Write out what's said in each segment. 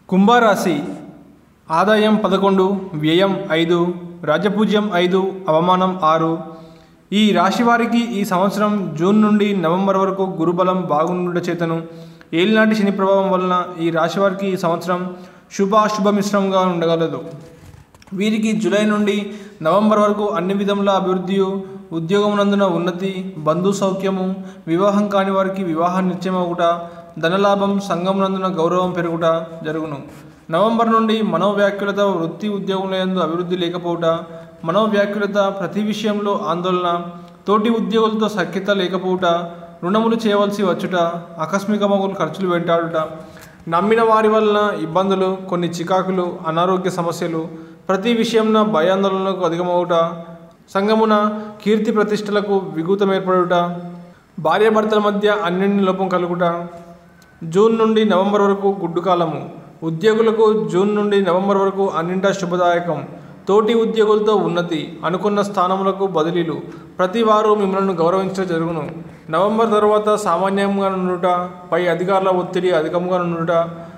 కుంభరాశి ఆదాయం పదకొండు వ్యయం ఐదు రాజపూజ్యం ఐదు అవమానం ఆరు ఈ రాశి వారికి ఈ సంవత్సరం జూన్ నుండి నవంబర్ వరకు గురుబలం బాగుండుట చేతను ఏలినాటి శని ప్రభావం వలన ఈ రాశి వారికి ఈ సంవత్సరం శుభాశుభ మిశ్రమంగా ఉండగలదు వీరికి జూలై నుండి నవంబర్ వరకు అన్ని విధముల అభివృద్ధి ఉద్యోగమునందున ఉన్నతి బంధు సౌఖ్యము వివాహం కాని వారికి వివాహ నిశ్చయమవుట ధనలాభం సంఘమునందున గౌరవం పెరుగుట జరుగును నవంబర్ నుండి మనోవ్యాఖ్యులత వృత్తి ఉద్యోగములందు అభివృద్ధి లేకపోవుట మనోవ్యాఖ్యులత ప్రతి విషయంలో ఆందోళన తోటి ఉద్యోగులతో సఖ్యత లేకపోవుట రుణములు చేయవలసి వచ్చుట ఆకస్మిక మగులు ఖర్చులు వెంటాడుట నమ్మిన వారి వలన ఇబ్బందులు కొన్ని చికాకులు అనారోగ్య సమస్యలు ప్రతి విషయంన భయాందోళనలకు అధికమవుట సంగమున కీర్తి ప్రతిష్టలకు విఘూతం ఏర్పడుట భార్యాభర్తల మధ్య అన్యోన్య లోపం కలుగుట జూన్ నుండి నవంబర్ వరకు గుడ్డు కాలము ఉద్యోగులకు జూన్ నుండి నవంబర్ వరకు అన్నింటా శుభదాయకం తోటి ఉద్యోగులతో ఉన్నతి అనుకున్న స్థానములకు బదిలీలు ప్రతి వారు మిమ్మల్ని గౌరవించడం జరుగును నవంబర్ తర్వాత సామాన్యంగా నుండుట పై అధికారుల ఒత్తిడి అధికంగా నుండుట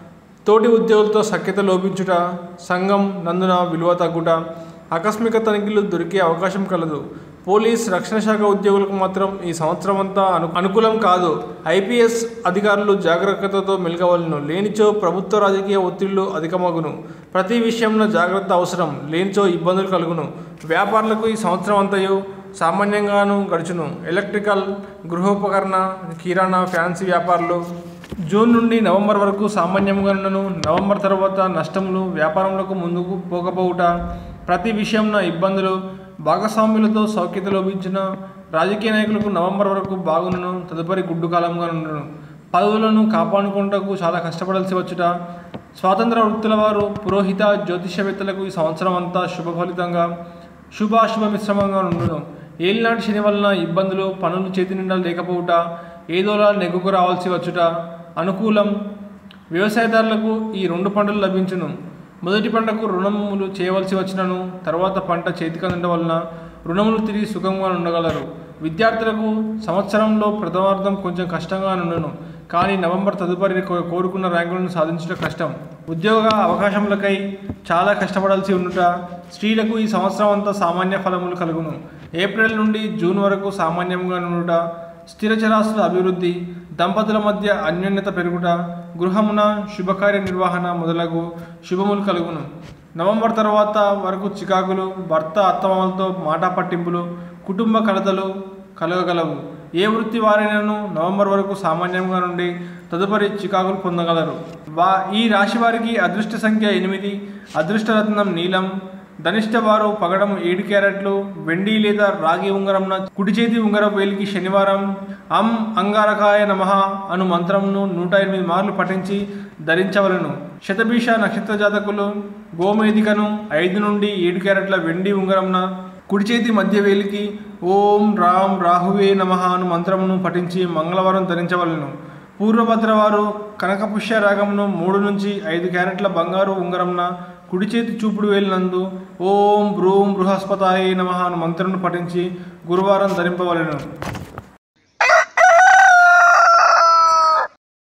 తోటి ఉద్యోగులతో సఖ్యత లోపించుట సంఘం నందున విలువ తగ్గుట ఆకస్మిక తనిఖీలు దొరికే అవకాశం కలదు పోలీస్ రక్షణ శాఖ ఉద్యోగులకు మాత్రం ఈ సంవత్సరం అంతా అను అనుకూలం కాదు ఐపీఎస్ అధికారులు జాగ్రత్తతో మెలగవలను లేనిచో ప్రభుత్వ రాజకీయ ఒత్తిళ్లు అధికమగును ప్రతి విషయంలో జాగ్రత్త అవసరం లేనిచో ఇబ్బందులు కలుగును వ్యాపారులకు ఈ సంవత్సరం అంతయు సామాన్యంగాను గడుచును ఎలక్ట్రికల్ గృహోపకరణ కిరాణా ఫ్యాన్సీ వ్యాపారులు జూన్ నుండి నవంబర్ వరకు సామాన్యంగాను నవంబర్ తర్వాత నష్టములు వ్యాపారములకు ముందుకు పోకపోవుట ప్రతి విషయంలో ఇబ్బందులు భాగస్వాములతో సౌఖ్యత లోపించిన రాజకీయ నాయకులకు నవంబర్ వరకు బాగుండును తదుపరి గుడ్డు కాలంగా ఉండును పదవులను కాపాడుకుంటకు చాలా కష్టపడాల్సి వచ్చుట స్వాతంత్ర వృత్తుల వారు పురోహిత జ్యోతిష్యవేత్తలకు ఈ సంవత్సరం అంతా శుభ ఫలితంగా శుభాశుభ మిశ్రమంగా ఉండును ఏలినాటి శని వలన ఇబ్బందులు పనులు చేతి నిండా లేకపోవుట ఏదోలా నెగ్గుకు రావాల్సి వచ్చుట అనుకూలం వ్యవసాయదారులకు ఈ రెండు పంటలు లభించును మొదటి పంటకు రుణములు చేయవలసి వచ్చినను తర్వాత పంట చేతికి అందడం వలన రుణములు తిరిగి సుఖంగా ఉండగలరు విద్యార్థులకు సంవత్సరంలో ప్రథమార్థం కొంచెం కష్టంగా నుండును కానీ నవంబర్ తదుపరి కో- కోరుకున్న ర్యాంకులను సాధించడం కష్టం ఉద్యోగ అవకాశములకై చాలా కష్టపడాల్సి ఉండుట స్త్రీలకు ఈ సంవత్సరం అంతా సామాన్య ఫలములు కలుగును ఏప్రిల్ నుండి జూన్ వరకు సామాన్యంగా నుండుట స్థిరచరాస్తుల అభివృద్ధి దంపతుల మధ్య అన్యోన్యత పెరుగుట గృహమున శుభకార్య నిర్వహణ మొదలగు శుభములు కలుగును నవంబర్ తర్వాత వరకు చికాకులు భర్త అత్తమామలతో మాట పట్టింపులు కుటుంబ కలతలు కలగగలవు ఏ వృత్తి వారైనను నవంబర్ వరకు సామాన్యంగా నుండి తదుపరి చికాకులు పొందగలరు వా ఈ రాశి వారికి అదృష్ట సంఖ్య ఎనిమిది అదృష్టరత్నం నీలం ధనిష్ట వారు పగడం ఏడు క్యారెట్లు వెండి లేదా రాగి ఉంగరంన కుడి చేతి ఉంగరం వేలికి శనివారం అం అంగారకాయ నమః అను మంత్రంను నూట ఎనిమిది మార్లు పఠించి ధరించవలను శతభీష నక్షత్ర జాతకులు గోమేదికను ఐదు నుండి ఏడు క్యారెట్ల వెండి ఉంగరంన కుడి చేతి మధ్య వేలికి ఓం రామ్ రాహువే నమః అను మంత్రమును పఠించి మంగళవారం ధరించవలను పూర్వభద్ర వారు కనకపుష్య రాగంను మూడు నుంచి ఐదు క్యారెట్ల బంగారు ఉంగరంన కుడి చేతి చూపుడు వేలినందు ఓం బ్రూం బృహస్పతాయ నమః అను మంత్రమును పఠించి గురువారం ధరింపవలెను